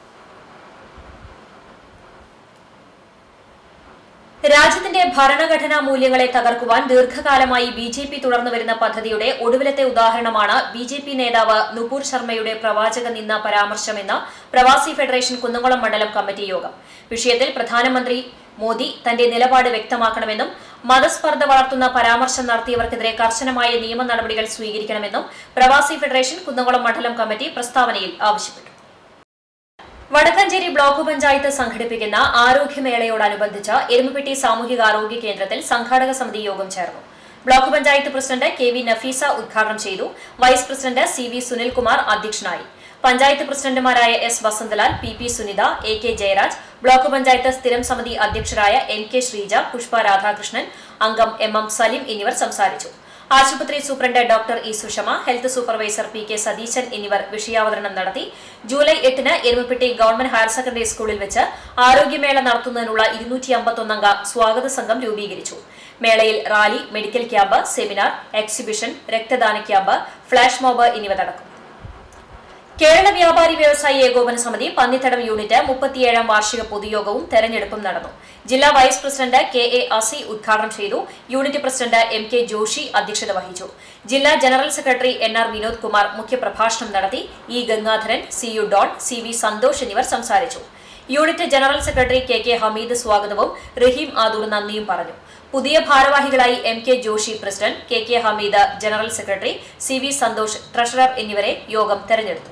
രാജ്യത്തിന്റെ ഭരണഘടനാ മൂല്യങ്ങളെ തകർക്കുവാൻ ദീർഘകാലമായി ബി ജെ പി തുടർന്നു വരുന്ന പദ്ധതിയുടെ ഒടുവിലത്തെ ഉദാഹരണമാണ് ബി ജെ പി നേതാവ് നുപൂർ ശർമ്മയുടെ പ്രവാചക നിന്ന പരാമർശമെന്ന് പ്രവാസി ഫെഡറേഷൻ കുന്നംകുളം മണ്ഡലം കമ്മിറ്റി യോഗം വിഷയത്തിൽ പ്രധാനമന്ത്രി മോദി തന്റെ നിലപാട് വ്യക്തമാക്കണമെന്നും മതസ്പർദ്ധ വളർത്തുന്ന പരാമർശം നടത്തിയവർക്കെതിരെ കർശനമായ നിയമ നടപടികൾ സ്വീകരിക്കണമെന്നും പ്രവാസി ഫെഡറേഷൻ കുന്നംകുളം മണ്ഡലം കമ്മിറ്റി പ്രസ്താവനയിൽ ആവശ്യപ്പെട്ടു വടക്കഞ്ചേരി ബ്ലോക്ക് പഞ്ചായത്ത് സംഘടിപ്പിക്കുന്ന ആരോഗ്യമേളയോടനുബന്ധിച്ച് എരുമപ്പെട്ടി സാമൂഹികാരോഗ്യ കേന്ദ്രത്തിൽ സംഘാടക സമിതി യോഗം ചേർന്നു block panchayat president K V Nafeesa ഉദ്ഘാടനം ചെയ്തു vice president C V Sunilkumar അധ്യക്ഷനായി പഞ്ചായത്ത് പ്രസിഡന്റുമാരായ S Vasanthalal P P Sunitha A K Jayaraj block panchayat സ്ഥിരം സമിതി അധ്യക്ഷരായ എൻ കെ ശ്രീജ പുഷ്പ രാധാകൃഷ്ണൻ അംഗം എം എം സലിം എന്നിവർ സംസാരിച്ചു ആശുപത്രി superintendent doctor E Sushama health supervisor P K Satheesan എന്നിവർ വിഷയാവതരണം നടത്തി ജൂലൈ എട്ടിന് എരുമപ്പെട്ടി ഗവൺമെന്റ് ഹയർ സെക്കൻഡറി സ്കൂളിൽ വെച്ച് ആരോഗ്യമേള നടത്തുന്നതിനുള്ള ഇരുന്നൂറ്റി അമ്പത്തൊന്നംഗ സ്വാഗത സംഘം രൂപീകരിച്ചു മേളയിൽ rally medical camp seminar exhibition രക്തദാന ക്യാമ്പ് ഫ്ലാഷ് മോബ് എന്നിവ നടക്കും കേരള വ്യാപാരി വ്യവസായി ഏകോപന സമിതി പന്നിത്തടം യൂണിറ്റ് മുപ്പത്തിയേഴാം വാർഷിക പൊതുയോഗവും തെരഞ്ഞെടുപ്പും നടന്നു ജില്ലാ vice president K A Asi ഉദ്ഘാടനം ചെയ്തു unit president M K Joshi അധ്യക്ഷത വഹിച്ചു ജില്ലാ general secretary N R Vinod Kumar മുഖ്യപ്രഭാഷണം നടത്തി E Gangadharan C U Don C V Santhosh എന്നിവർ സംസാരിച്ചു unit general secretary K K Hameed സ്വാഗതവും റഹീം ആദൂർ നന്ദിയും പറഞ്ഞു പുതിയ ഭാരവാഹികളായി M K Joshi president K K Hameed general secretary C V Santhosh treasurer എന്നിവരെ യോഗം തെരഞ്ഞെടുത്തു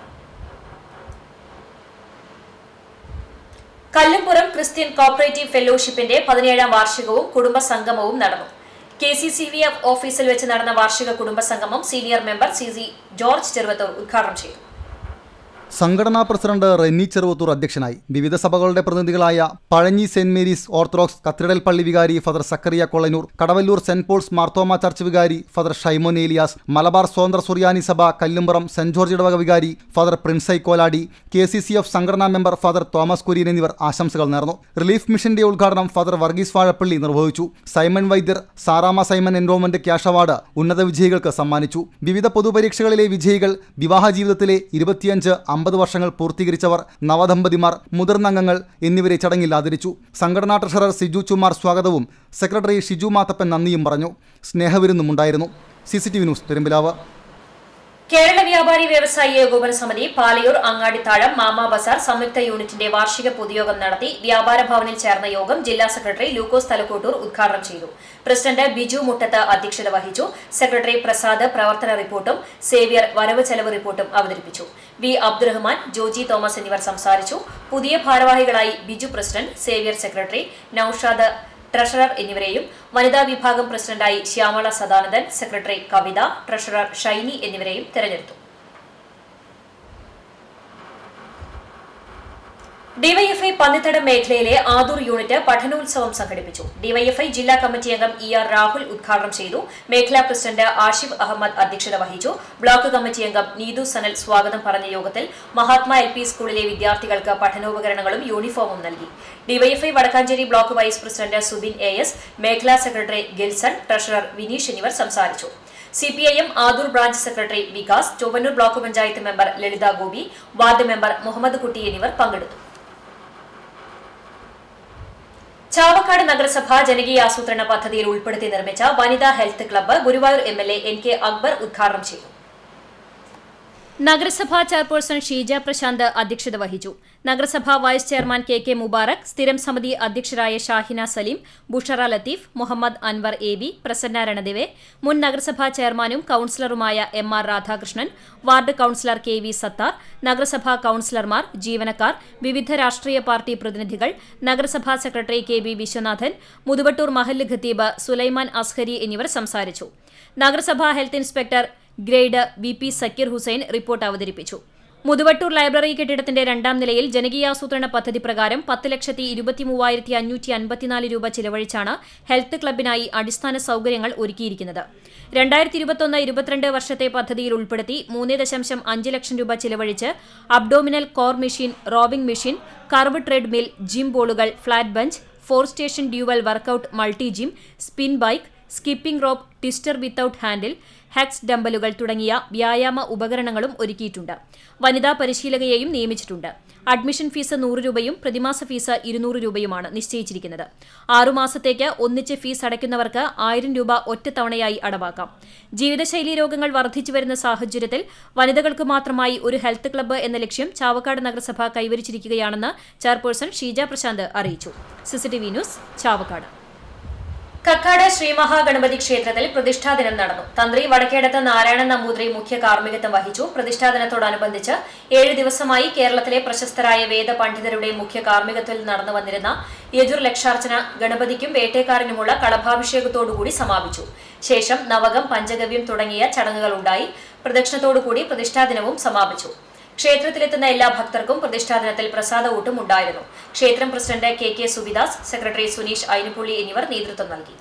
കല്ലുംപുറം ക്രിസ്ത്യൻ കോപ്പറേറ്റീവ് ഫെലോഷിപ്പിന്റെ പതിനേഴാം വാർഷികവും കുടുംബ സംഗമവും നടന്നു K C C V F ഓഫീസിൽ വെച്ച് നടന്ന വാർഷിക കുടുംബ സംഗമം senior member C C George Cheruvathur ഉദ്ഘാടനം ചെയ്തു സംഘടനാ പ്രസിഡന്റ് റെന്നി ചെറുവത്തൂർ അധ്യക്ഷനായി വിവിധ സഭകളുടെ പ്രതിനിധികളായ Pazhanji saint Mary's orthodox cathedral പള്ളി വികാരി father Zachariah Kolanur Kadavallur saint Paul's Marthoma church വികാരി ഫദർ ഷൈമോൻ ഏലിയാസ് മലബാർ സ്വതന്ത്ര സുറിയാനി സഭ കല്ലുംപുറം സെന്റ് ജോർജ് ഇടവക വികാരി ഫദർ പ്രിൻസൈ Koladi K C C F സംഘടനാ മെമ്പർ ഫാദർ തോമസ് കുര്യൻ എന്നിവർ ആശംസകൾ നേർന്നു റിലീഫ് മിഷന്റെ ഉദ്ഘാടനം ഫാദർ വർഗീസ് വാഴപ്പള്ളി നിർവഹിച്ചു Simon Vaidyar Saramma Simon enrollment cash award ഉന്നത വിജയികൾക്ക് സമ്മാനിച്ചു വിവിധ പൊതുപരീക്ഷകളിലെ വിജയികൾ വിവാഹ ജീവിതത്തിലെ ഇരുപത്തിയഞ്ച് അമ്പത് വർഷങ്ങൾ പൂർത്തീകരിച്ചവർ നവദമ്പതിമാർ മുതിർന്ന അംഗങ്ങൾ എന്നിവരെ ചടങ്ങിൽ ആദരിച്ചു സംഘടനാ ട്രഷറർ സിജു ചുമാർ സ്വാഗതവും സെക്രട്ടറി ഷിജു മാത്തപ്പൻ നന്ദിയും പറഞ്ഞു സ്നേഹവിരുന്നും ഉണ്ടായിരുന്നു C C T V news Perumpilavu Kerala വ്യാപാരി വ്യവസായി ഏകോപന സമിതി പാലയൂർ അങ്ങാടിത്താഴം മാമാ ബസാർ സംയുക്ത യൂണിറ്റിന്റെ വാർഷിക പൊതുയോഗം നടത്തി വ്യാപാര ഭവനിൽ ചേർന്ന യോഗം ജില്ലാ സെക്രട്ടറി ലൂക്കോസ് തലക്കോട്ടൂർ ഉദ്ഘാടനം ചെയ്തു പ്രസിഡന്റ് ബിജു മുട്ടത്ത് അധ്യക്ഷത വഹിച്ചു സെക്രട്ടറി പ്രസാദ് പ്രവർത്തന റിപ്പോർട്ടും സേവ്യർ വരവ് ചെലവ് റിപ്പോർട്ടും അവതരിപ്പിച്ചു വി അബ്ദുറഹ്മാൻ ജോജി തോമസ് എന്നിവർ സംസാരിച്ചു പുതിയ ഭാരവാഹികളായി Biju president Xavier secretary Noushad treasurer എന്നിവരെയും വനിതാ വിഭാഗം പ്രസിഡന്റായി ശ്യാമള സദാനന്ദൻ സെക്രട്ടറി കവിത ട്രഷറർ ഷൈനി എന്നിവരെയും തെരഞ്ഞെടുത്തു ഡിവൈഎഫ്ഐ പന്നിത്തടം മേഖലയിലെ ആദൂർ യൂണിറ്റ് പഠനോത്സവം സംഘടിപ്പിച്ചു ഡിവൈഎഫ്ഐ ജില്ലാ കമ്മിറ്റി അംഗം ഇ ആർ രാഹുൽ ഉദ്ഘാടനം ചെയ്തു മേഖലാ പ്രസിഡന്റ് ആഷിഫ് അഹമ്മദ് അധ്യക്ഷത വഹിച്ചു ബ്ലോക്ക് കമ്മിറ്റി അംഗം നീതു സനൽ സ്വാഗതം പറഞ്ഞ യോഗത്തിൽ മഹാത്മാ എൽ പി സ്കൂളിലെ വിദ്യാർത്ഥികൾക്ക് പഠനോപകരണങ്ങളും യൂണിഫോമും നൽകി DYFI Vadakkanchery block vice president Subin A S മേഖലാ സെക്രട്ടറി ഗിൽസൺ ട്രഷറർ വിനീഷ് എന്നിവർ സംസാരിച്ചു CPIM Adoor branch secretary Vikas Chowwannur block panchayat member Lalitha Gopi ward member Muhammad Kutty എന്നിവർ പങ്കെടുത്തു ചാവക്കാട് നഗരസഭ ജനകീയ ആസൂത്രണ പദ്ധതിയിൽ ഉൾപ്പെടുത്തി നിർമ്മിച്ച വനിതാ health club Guruvayur M L A N K Akbar ഉദ്ഘാടനം ചെയ്തു നഗരസഭാ ചെയർപേഴ്സൺ ഷീജ പ്രശാന്ത് അധ്യക്ഷത വഹിച്ചു നഗരസഭാ vice chairman K K Mubarak സ്ഥിരം സമിതി അധ്യക്ഷരായ ഷാഹിന സലീം ബുഷറ ലത്തീഫ് മുഹമ്മദ് അൻവർ എ ബി പ്രസന്ന രണദിവെ മുൻ നഗരസഭാ ചെയർമാനും കൌൺസിലറുമായ M R Radhakrishnan ward councillor K V Sathar നഗരസഭാ കൌൺസിലർമാർ ജീവനക്കാർ വിവിധ രാഷ്ട്രീയ പാർട്ടി പ്രതിനിധികൾ നഗരസഭാ secretary K B Viswanathan Muthuvattur മഹല്ല് ഖത്തീബ് സുലൈമാൻ അസ്ഹരി എന്നിവർ സംസാരിച്ചു നഗരസഭാ health inspector grade V P Zakir Hussain report അവതരിപ്പിച്ചു മുതുവട്ടൂർ ലൈബ്രറി കെട്ടിടത്തിന്റെ രണ്ടാം നിലയിൽ ജനകീയാസൂത്രണ പദ്ധതി പ്രകാരം പത്ത് ലക്ഷത്തി ഇരുപത്തി മൂവായിരത്തി അഞ്ഞൂറ്റി അൻപത്തിനാല് രൂപ ചിലവഴിച്ചാണ് ഹെൽത്ത് ക്ലബിനായി അടിസ്ഥാന സൌകര്യങ്ങൾ ഒരുക്കിയിരിക്കുന്നത് രണ്ടായിരത്തി ഇരുപത്തൊന്ന് ഇരുപത്തിരണ്ട് വർഷത്തെ പദ്ധതിയിൽ ഉൾപ്പെടുത്തി മൂന്ന് ദശാംശം അഞ്ച് ലക്ഷം രൂപ ചിലവഴിച്ച് abdominal core machine rowing machine curve treadmill gym ബോളുകൾ flat bench four station dual workout multi gym spin bike skipping rope twister without handle hex ഡംബലുകൾ തുടങ്ങിയ വ്യായാമ ഉപകരണങ്ങളും ഒരുക്കിയിട്ടുണ്ട് വനിതാ പരിശീലകയെയും നിയമിച്ചിട്ടുണ്ട് അഡ്മിഷൻ ഫീസ് നൂറ് രൂപയും പ്രതിമാസ ഫീസ് ഇരുന്നൂറ് രൂപയുമാണ് നിശ്ചയിച്ചിരിക്കുന്നത് ആറുമാസത്തേക്ക് ഒന്നിച്ച് ഫീസ് അടയ്ക്കുന്നവർക്ക് ആയിരം രൂപ ഒറ്റത്തവണയായി അടവാക്കാം ജീവിതശൈലി രോഗങ്ങൾ വർദ്ധിച്ചു വരുന്ന സാഹചര്യത്തിൽ വനിതകൾക്ക് മാത്രമായി ഒരു ഹെൽത്ത് ക്ലബ്ബ് എന്ന ലക്ഷ്യം ചാവക്കാട് നഗരസഭ കൈവരിച്ചിരിക്കുകയാണെന്ന് ചെയർപേഴ്സൺ ഷീജ പ്രശാന്ത് അറിയിച്ചു സിസിടിവി ന്യൂസ് ചാവക്കാട് കക്കാട് ശ്രീമഹാഗണപതി ക്ഷേത്രത്തിൽ പ്രതിഷ്ഠാദിനം നടന്നു തന്ത്രി വടക്കേടത്ത് നാരായണൻ നമ്പൂതിരി മുഖ്യ കാർമ്മികത്വം വഹിച്ചു പ്രതിഷ്ഠാദിനത്തോടനുബന്ധിച്ച് ഏഴ് ദിവസമായി കേരളത്തിലെ പ്രശസ്തരായ വേദ പണ്ഡിതരുടെ മുഖ്യ കാർമ്മികത്വത്തിൽ നടന്നു വന്നിരുന്ന യജുർ ലക്ഷാർച്ചന ഗണപതിക്കും വേട്ടേക്കാരനുമുള്ള കളഭാഭിഷേകത്തോടുകൂടി സമാപിച്ചു ശേഷം നവകം പഞ്ചഗവ്യം തുടങ്ങിയ ചടങ്ങുകളുണ്ടായി പ്രദക്ഷിണത്തോടുകൂടി പ്രതിഷ്ഠാദിനവും സമാപിച്ചു ക്ഷേത്രത്തിലെത്തുന്ന എല്ലാ ഭക്തർക്കും പ്രതിഷ്ഠാദിനത്തിൽ പ്രസാദവൂട്ടും ഉണ്ടായിരുന്നു ക്ഷേത്രം president K K Subidas secretary Suneesh Ainupulli എന്നിവർ നേതൃത്വം നൽകി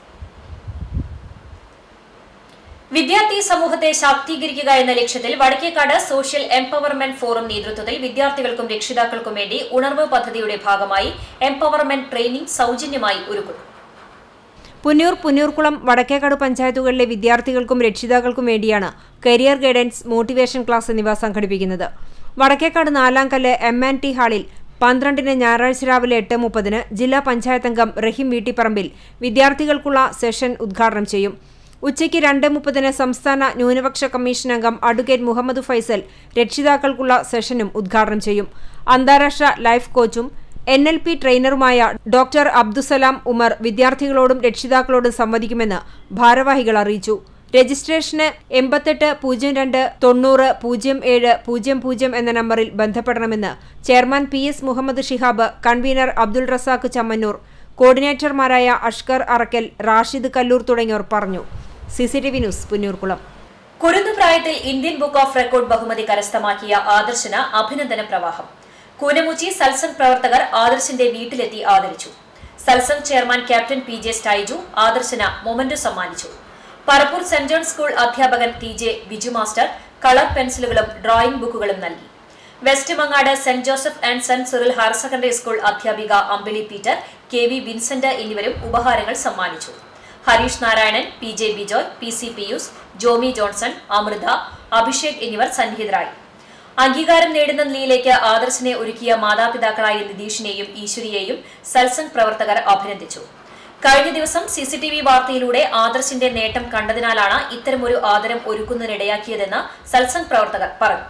വിദ്യാർത്ഥി സമൂഹത്തെ ശാക്തീകരിക്കുക എന്ന ലക്ഷ്യത്തിൽ വടക്കേക്കാട് സോഷ്യൽ എംപവർമെന്റ് ഫോറം നേതൃത്വത്തിൽ വിദ്യാർത്ഥികൾക്കും രക്ഷിതാക്കൾക്കും വേണ്ടി ഉണർവ് പദ്ധതിയുടെ ഭാഗമായി എംപവർമെന്റ് ട്രെയിനിംഗ് സൗജന്യമായി ഒരുക്കുന്നു പുന്നൂർ പുന്നൂർക്കുളം വടക്കേക്കാട് പഞ്ചായത്തുകളിലെ വിദ്യാർത്ഥികൾക്കും രക്ഷിതാക്കൾക്കും വേണ്ടിയാണ് കരിയർ ഗൈഡൻസ് മോട്ടിവേഷൻ ക്ലാസ് എന്നിവ സംഘടിപ്പിക്കുന്നത് വടക്കേക്കാട് നാലാംകല്ല് എം ആൻ ടി ഹാളിൽ പന്ത്രണ്ടിന് ഞായറാഴ്ച രാവിലെ എട്ട് മുപ്പതിന് ജില്ലാ പഞ്ചായത്ത് അംഗം റഹീം വീട്ടിപ്പറമ്പിൽ വിദ്യാർത്ഥികൾക്കുള്ള സെഷൻ ഉദ്ഘാടനം ചെയ്യും ഉച്ചയ്ക്ക് രണ്ട് മുപ്പതിന് സംസ്ഥാന ന്യൂനപക്ഷ കമ്മീഷൻ അംഗം അഡ്വക്കേറ്റ് മുഹമ്മദ് ഫൈസൽ രക്ഷിതാക്കൾക്കുള്ള സെഷനും ഉദ്ഘാടനം ചെയ്യും അന്താരാഷ്ട്ര ലൈഫ് കോച്ചും എൻ എൽ പി ട്രെയിനറുമായ ഡോക്ടർ അബ്ദുസലാം ഉമർ വിദ്യാർത്ഥികളോടും രക്ഷിതാക്കളോടും സംവദിക്കുമെന്ന് ഭാരവാഹികൾ അറിയിച്ചു രജിസ്ട്രേഷന് എൺപത്തെട്ട് പൂജ്യം രണ്ട് തൊണ്ണൂറ് പൂജ്യം ഏഴ് പൂജ്യം പൂജ്യം എന്ന നമ്പറിൽ ബന്ധപ്പെടണമെന്ന് chairman P S Muhammad Shihab convener Abdul Razak Chammannur കോർഡിനേറ്റർമാരായ അഷ്കർ അറക്കൽ റാഷിദ് കല്ലൂർ തുടങ്ങിയവർ പറഞ്ഞു സിസിടിവി ന്യൂസ് പുന്നൂർകുളം കുരുന്നുപ്രായത്തിൽ ഇന്ത്യൻ ബുക്ക് ഓഫ് റെക്കോർഡ് ബഹുമതി കരസ്ഥമാക്കിയ ആദർശന് അഭിനന്ദന പ്രവാഹം കൂനമുച്ചി സൽസംഗ് പ്രവർത്തകർ ആദർശിന്റെ വീട്ടിലെത്തി ആദരിച്ചു Satsang chairman captain P J Stiju ആദർശന് മൊമന്റോ സമ്മാനിച്ചു പറപ്പൂർ സെന്റ് ജോൺ സ്കൂൾ അധ്യാപകൻ T J Biju master colour പെൻസിലുകളും ഡ്രോയിംഗ് ബുക്കുകളും നൽകി west Mangad saint Joseph and saint Cyril higher secondary school അധ്യാപിക Ambili Peter K V Vincent എന്നിവരും ഉപഹാരങ്ങൾ സമ്മാനിച്ചു Harish Narayanan P J Bijoy P C Pius Jomy Johnson Amrutha Abhishek എന്നിവർ സന്നിഹിതരായി അംഗീകാരം നേടുന്ന നിലയിലേക്ക് ആദർശിനെ ഒരുക്കിയ മാതാപിതാക്കളായ നിതീഷിനെയും ഈശ്വരിയെയും സൽസംഗ് പ്രവർത്തകർ അഭിനന്ദിച്ചു കഴിഞ്ഞ ദിവസം സിസിടിവി വാർത്തയിലൂടെ ആദർശിന്റെ നേട്ടം കണ്ടതിനാലാണ് ഇത്തരമൊരു ആദരം ഒരുക്കുന്നതിനിടയാക്കിയതെന്ന് സൽസംഗ് പ്രവർത്തകർ പറഞ്ഞു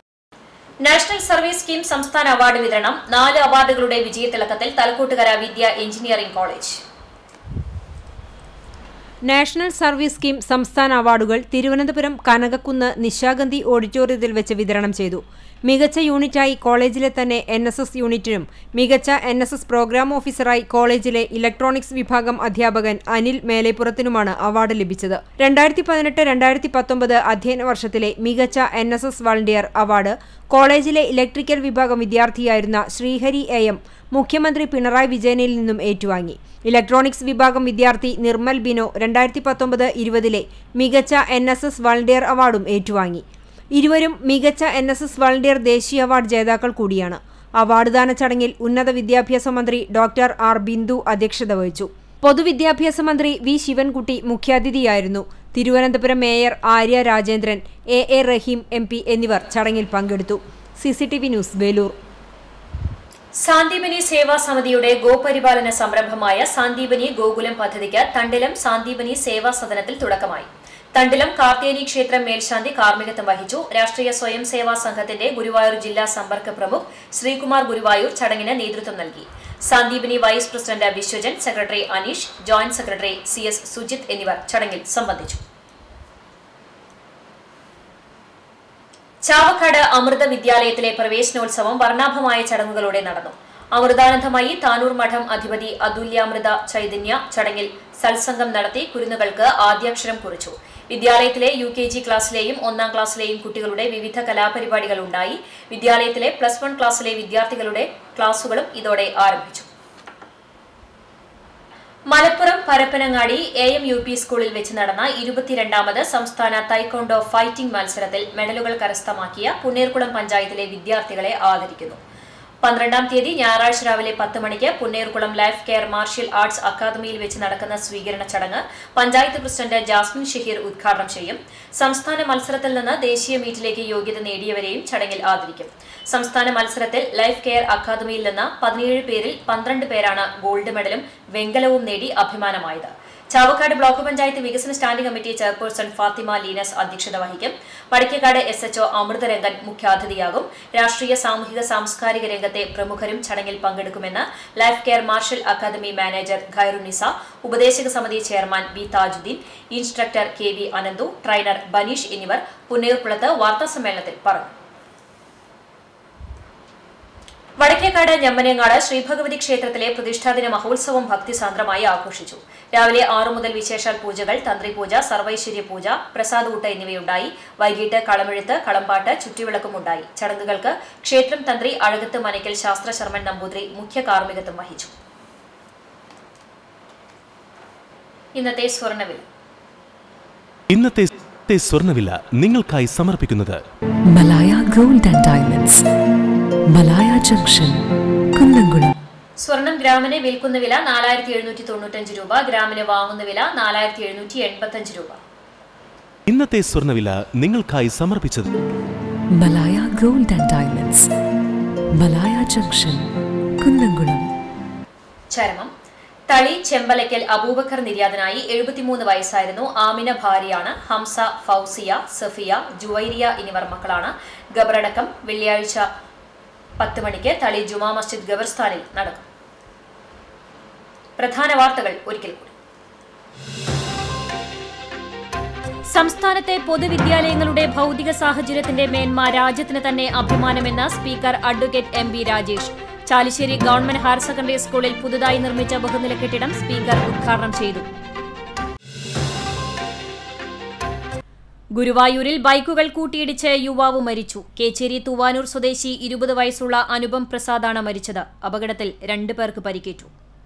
നാഷണൽ സർവീസ് സ്കീം സംസ്ഥാന അവാർഡ് വിതരണം നാല് അവാർഡുകളുടെ വിജയത്തിളക്കത്തിൽ Thalakottukara Vidya engineering college national service scheme സംസ്ഥാന അവാർഡുകൾ തിരുവനന്തപുരം കനകക്കുന്ന് നിശാഗന്ധി ഓഡിറ്റോറിയത്തിൽ വെച്ച് വിതരണം ചെയ്തു മികച്ച യൂണിറ്റായി കോളേജിലെ തന്നെ എൻ എസ് എസ് യൂണിറ്റിനും മികച്ച എൻ എസ് എസ് പ്രോഗ്രാം ഓഫീസറായി കോളേജിലെ ഇലക്ട്രോണിക്സ് വിഭാഗം അധ്യാപകൻ അനിൽ മേലെപ്പുറത്തിനുമാണ് അവാർഡ് ലഭിച്ചത് രണ്ടായിരത്തി പതിനെട്ട് രണ്ടായിരത്തി പത്തൊമ്പത് അധ്യയന വർഷത്തിലെ മികച്ച N S S volunteer award കോളേജിലെ ഇലക്ട്രിക്കൽ വിഭാഗം വിദ്യാർത്ഥിയായിരുന്ന ശ്രീഹരി എ എം മുഖ്യമന്ത്രി പിണറായി വിജയനിൽ നിന്നും ഏറ്റുവാങ്ങി ഇലക്ട്രോണിക്സ് വിഭാഗം വിദ്യാർത്ഥി നിർമ്മൽ ബിനോ രണ്ടായിരത്തി പത്തൊമ്പത് ഇരുപതിലെ മികച്ച എൻ എസ് എസ് വളണ്ടിയർ അവാർഡും ഏറ്റുവാങ്ങി ഇരുവരും മികച്ച എൻ എസ് എസ് വളണ്ടിയർ ദേശീയ അവാർഡ് ജേതാക്കൾ കൂടിയാണ് അവാർഡ് ദാന ചടങ്ങിൽ ഉന്നത വിദ്യാഭ്യാസ മന്ത്രി ഡോക്ടർ ആർ ബിന്ദു അധ്യക്ഷത വഹിച്ചു പൊതുവിദ്യാഭ്യാസ മന്ത്രി വി ശിവൻകുട്ടി മുഖ്യാതിഥിയായിരുന്നു Thiruvananthapuram mayor Arya Rajendran A A Raheem M P എന്നിവർ ചടങ്ങിൽ പങ്കെടുത്തു C C T V news Velur Sandeepani Seva സമിതിയുടെ ഗോപരിപാലന സംരംഭമായ സാന്ദീപനി ഗോകുലം പദ്ധതിക്ക് തണ്ടിലം സാന്ദീപനി സേവാ സദനത്തിൽ തുടക്കമായി തണ്ടിലം കാർത്തേനി ക്ഷേത്രം മേൽശാന്തി കാർമ്മികത്വം വഹിച്ചു രാഷ്ട്രീയ സ്വയം സേവാ സംഘത്തിന്റെ ഗുരുവായൂർ ജില്ലാ സമ്പർക്ക പ്രമുഖ് ശ്രീകുമാർ ഗുരുവായൂർ ചടങ്ങിന് നേതൃത്വം നൽകി Sandeepani vice president Viswajan secretary Aneesh joint secretary C S Sujith എന്നിവർ ചടങ്ങിൽ സംബന്ധിച്ചു ചാവക്കാട് അമൃത വിദ്യാലയത്തിലെ പ്രവേശനോത്സവം വർണ്ണാഭമായ ചടങ്ങുകളോടെ നടന്നു അമൃതാനന്ദമായി താനൂർ മഠം അധിപതി അതുല്യാമൃത ചൈതന്യ ചടങ്ങിൽ സത്സംഗം നടത്തി കുരുന്നുകൾക്ക് ആദ്യാക്ഷരം കുറിച്ചു വിദ്യാലയത്തിലെ യു കെ ജി ക്ലാസ്സിലെയും ഒന്നാം ക്ലാസ്സിലെയും കുട്ടികളുടെ വിവിധ കലാപരിപാടികൾ ഉണ്ടായി വിദ്യാലയത്തിലെ പ്ലസ് വൺ ക്ലാസ്സിലെ വിദ്യാർത്ഥികളുടെ ക്ലാസുകളും ഇതോടെ ആരംഭിച്ചു Malappuram Parappanangadi A M U P സ്കൂളിൽ വെച്ച് നടന്ന ഇരുപത്തിരണ്ടാമത് സംസ്ഥാന തൈക്കോണ്ടോ ഫൈറ്റിംഗ് മത്സരത്തിൽ മെഡലുകൾ കരസ്ഥമാക്കിയ പുന്നേർകുളം പഞ്ചായത്തിലെ വിദ്യാർത്ഥികളെ ആദരിക്കുന്നു പന്ത്രണ്ടാം തീയതി ഞായറാഴ്ച രാവിലെ പത്ത് മണിക്ക് Punnerkulam life care martial arts അക്കാദമിയിൽ വെച്ച് നടക്കുന്ന സ്വീകരണ ചടങ്ങ് പഞ്ചായത്ത് പ്രസിഡന്റ് ജാസ്മിൻ ഷഹീർ ഉദ്ഘാടനം ചെയ്യും സംസ്ഥാന മത്സരത്തിൽ നിന്ന് ദേശീയ മീറ്റിലേക്ക് യോഗ്യത നേടിയവരെയും ചടങ്ങിൽ ആദരിക്കും സംസ്ഥാന മത്സരത്തിൽ ലൈഫ് കെയർ അക്കാദമിയിൽ നിന്ന് പതിനേഴ് പേരിൽ പന്ത്രണ്ട് പേരാണ് ഗോൾഡ് മെഡലും വെങ്കലവും നേടി അഭിമാനമായത് ചാവക്കാട് ബ്ലോക്ക് പഞ്ചായത്ത് വികസന standing committee chairperson Fathima Leenas അധ്യക്ഷത വഹിക്കും വടക്കേക്കാട് എസ് എച്ച്ഒ അമൃതരംഗൻ മുഖ്യാതിഥിയാകും രാഷ്ട്രീയ സാമൂഹിക സാംസ്കാരിക രംഗത്തെ പ്രമുഖരും ചടങ്ങിൽ പങ്കെടുക്കുമെന്ന് life care martial academy manager Khairunnisa ഉപദേശക സമിതി chairman V Thajuddeen instructor K V Ananthu trainer Baneesh എന്നിവർ പുന്നയൂർക്കുളത്ത് വാർത്താസമ്മേളനത്തിൽ പറഞ്ഞു വടക്കേക്കാട് ഞമ്മനേങ്ങാട് ശ്രീഭഗവതി ക്ഷേത്രത്തിലെ പ്രതിഷ്ഠാദിന മഹോത്സവം ഭക്തിസാന്ദ്രമായി ആഘോഷിച്ചു രാവിലെ ആറു മുതൽ വിശേഷാൽ പൂജകൾ തന്ത്രിപൂജ സർവൈശ്വര്യ പൂജ പ്രസാദൂട്ട് എന്നിവയുണ്ടായി വൈകിട്ട് കളമെഴുത്ത് കളമ്പാട്ട് ചുറ്റുവിളക്കും ഉണ്ടായി ചടങ്ങുകൾക്ക് ക്ഷേത്രം തന്ത്രി അഴകത്ത് മനയ്ക്കൽ ശാസ്ത്രശർമ്മൻ നമ്പൂതിരി മുഖ്യ കാർമ്മികത്വം വഹിച്ചു ഇന്നത്തെ സ്വർണ്ണവില ഇന്നത്തെ ഇന്നത്തെ സ്വർണ്ണവില നിങ്ങൾക്കായി സമർപ്പിക്കുന്നത് Malaya gold and diamonds Malaya junction Kunnamkulam സ്വർണം ഗ്രാമിന് വിൽക്കുന്ന വില നാലായിരത്തി എഴുന്നൂറ്റി തൊണ്ണൂറ്റഞ്ച് രൂപ ഗ്രാമിന് വാങ്ങുന്ന വില നാലായിരത്തി എഴുന്നൂറ്റി എൺപത്തഞ്ച് രൂപ ഇന്നത്തെ സ്വർണ്ണവില നിങ്ങൾക്കായി സമർപ്പിച്ചത് Malaya gold and diamonds Malaya junction Kunnamkulam ചരമം തളി ചെമ്പലയ്ക്കൽ അബൂബക്കർ നിര്യാതനായി എഴുപത്തിമൂന്ന് വയസ്സായിരുന്നു ആമിന ഭാര്യയാണ് ഹംസ ഫൗസിയ സഫിയ ജുവൈരിയ എന്നിവർ മക്കളാണ് ഖബറടക്കം വെള്ളിയാഴ്ച പത്ത് മണിക്ക് തളി ജുമാ മസ്ജിദ് ഖബർസ്ഥാനിൽ നടക്കും പ്രധാന വാർത്തകൾ ഒരിക്കൽ കൂടി സംസ്ഥാനത്തെ പൊതുവിദ്യാലയങ്ങളുടെ ഭൗതിക സാഹചര്യത്തിന്റെ മേന്മ രാജ്യത്തിന് തന്നെ അഭിമാനമെന്ന് speaker advocate M B Rajesh Chalissery government higher secondary സ്കൂളിൽ പുതുതായി നിർമ്മിച്ച ബഹുനില കെട്ടിടം സ്പീക്കർ ഉദ്ഘാടനം ചെയ്തു ഗുരുവായൂരിൽ ബൈക്കുകൾ കൂട്ടിയിടിച്ച് യുവാവ് മരിച്ചു കേച്ചേരി തൂവാനൂർ സ്വദേശി ഇരുപത് വയസ്സുള്ള അനുപം പ്രസാദാണ് മരിച്ചത് അപകടത്തിൽ രണ്ടു പേർക്ക് പരിക്കേറ്റു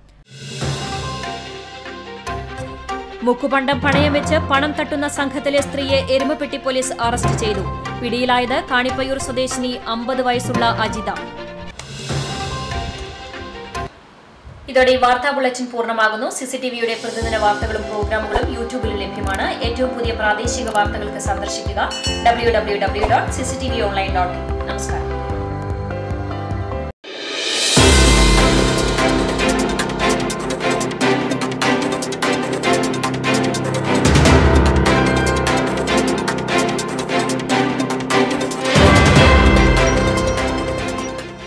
മുക്കുപണ്ടം പണയം വെച്ച് പണം തട്ടുന്ന സംഘത്തിലെ സ്ത്രീയെ എരുമപ്പെട്ടി പോലീസ് അറസ്റ്റ് ചെയ്തു പിടിയിലായത് കാണിപ്പയ്യൂർ സ്വദേശിനി അമ്പത് വയസ്സുള്ള അജിത ഇതോടെ ഈ വാർത്താ ബുള്ളറ്റിൻ പൂർണ്ണമാകുന്നു സിസിടിവിയുടെ പ്രതിദിന വാർത്തകളും പ്രോഗ്രാമുകളും യൂട്യൂബിൽ ലഭ്യമാണ് ഏറ്റവും പുതിയ പ്രാദേശിക വാർത്തകൾക്ക് സന്ദർശിക്കുക W W W dot CCTV online dot in നമസ്കാരം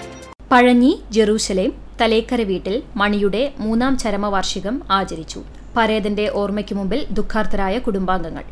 പഴഞ്ഞി ജെറൂസലേം തലേക്കര വീട്ടിൽ മണിയുടെ മൂന്നാം ചരമവാർഷികം ആചരിച്ചു പരേതന്റെ ഓർമ്മയ്ക്ക് മുമ്പിൽ ദുഃഖാർത്തരായ കുടുംബാംഗങ്ങൾ